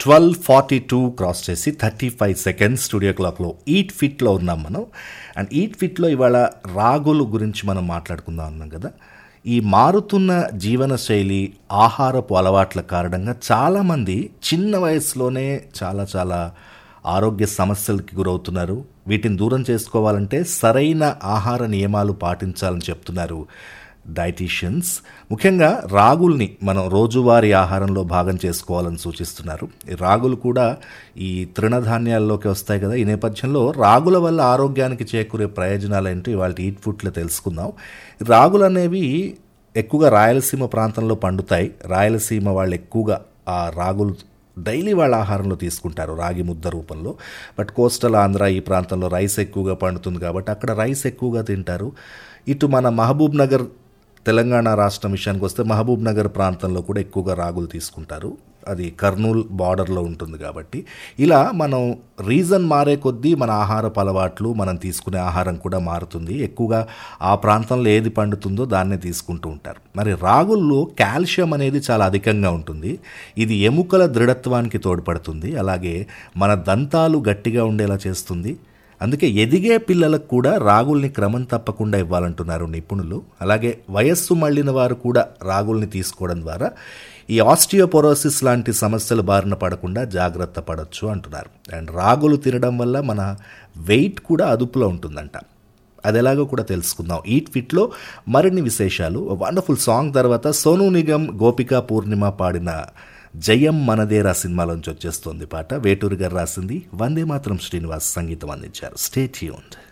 twelve forty two cross చేసి thirty five seconds studio క్లాక్లో eat ఫిట్లో ఉన్నాం మనం అండ్ ఈట్ ఫిట్లో ఇవాళ రాగులు గురించి మనం మాట్లాడుకుందాం అన్నాం కదా ఈ మారుతున్న జీవన శైలి ఆహారపు అలవాట్ల కారణంగా చాలామంది చిన్న వయసులోనే చాలా చాలా ఆరోగ్య సమస్యలకి గురవుతున్నారు వీటిని దూరం చేసుకోవాలంటే సరైన ఆహార నియమాలు పాటించాలని చెప్తున్నారు డైటీషియన్స్ ముఖ్యంగా రాగుల్ని మనం రోజువారీ ఆహారంలో భాగం చేసుకోవాలని సూచిస్తున్నారు ఈ రాగులు కూడా ఈ తృణధాన్యాల్లోకి వస్తాయి కదా ఈ నేపథ్యంలో రాగుల వల్ల ఆరోగ్యానికి చేకూరే ప్రయోజనాలు ఏంటో ఇవాళ ఈట్ ఫుడ్లో తెలుసుకుందాం రాగులు అనేవి ఎక్కువగా రాయలసీమ ప్రాంతంలో పండుతాయి రాయలసీమ వాళ్ళు ఎక్కువగా ఆ రాగులు డైలీ వాళ్ళ ఆహారంలో తీసుకుంటారు రాగి ముద్ద రూపంలో బట్ కోస్టల్ ఆంధ్ర ఈ ప్రాంతంలో రైస్ ఎక్కువగా పండుతుంది కాబట్టి అక్కడ రైస్ ఎక్కువగా తింటారు ఇటు మన మహబూబ్ నగర్ తెలంగాణ రాష్ట్రం విషయానికి వస్తే మహబూబ్ నగర్ ప్రాంతంలో కూడా ఎక్కువగా రాగులు తీసుకుంటారు అది కర్నూల్ బార్డర్లో ఉంటుంది కాబట్టి ఇలా మనం రీజన్ మారే కొద్దీ మన ఆహారపు అలవాట్లు మనం తీసుకునే ఆహారం కూడా మారుతుంది ఎక్కువగా ఆ ప్రాంతంలో ఏది పండుతుందో దాన్నే తీసుకుంటూ ఉంటారు మరి రాగుల్లో కాల్షియం అనేది చాలా అధికంగా ఉంటుంది ఇది ఎముకల దృఢత్వానికి తోడ్పడుతుంది అలాగే మన దంతాలు గట్టిగా ఉండేలా చేస్తుంది అందుకే ఎదిగే పిల్లలకు కూడా రాగుల్ని క్రమం తప్పకుండా ఇవ్వాలంటున్నారు నిపుణులు అలాగే వయస్సు మళ్ళిన వారు కూడా రాగుల్ని తీసుకోవడం ద్వారా ఈ ఆస్టియోపోరోసిస్ లాంటి సమస్యలు బారిన పడకుండా జాగ్రత్త పడవచ్చు అంటున్నారు అండ్ రాగులు తినడం వల్ల మన వెయిట్ కూడా అదుపులో ఉంటుందంట అది ఎలాగో కూడా తెలుసుకుందాం ఈట్ ఫిట్లో మరిన్ని విశేషాలు వండర్ఫుల్ సాంగ్ తర్వాత సోనూ నిగమ్ గోపికా పూర్ణిమ పాడిన జయం మనదేరా సినిమాలోంచి వచ్చేస్తోంది పాట వేటూరు గారు రాసింది వందే మాత్రం శ్రీనివాస్ సంగీతం అందించారు స్టే ట్యూన్డ్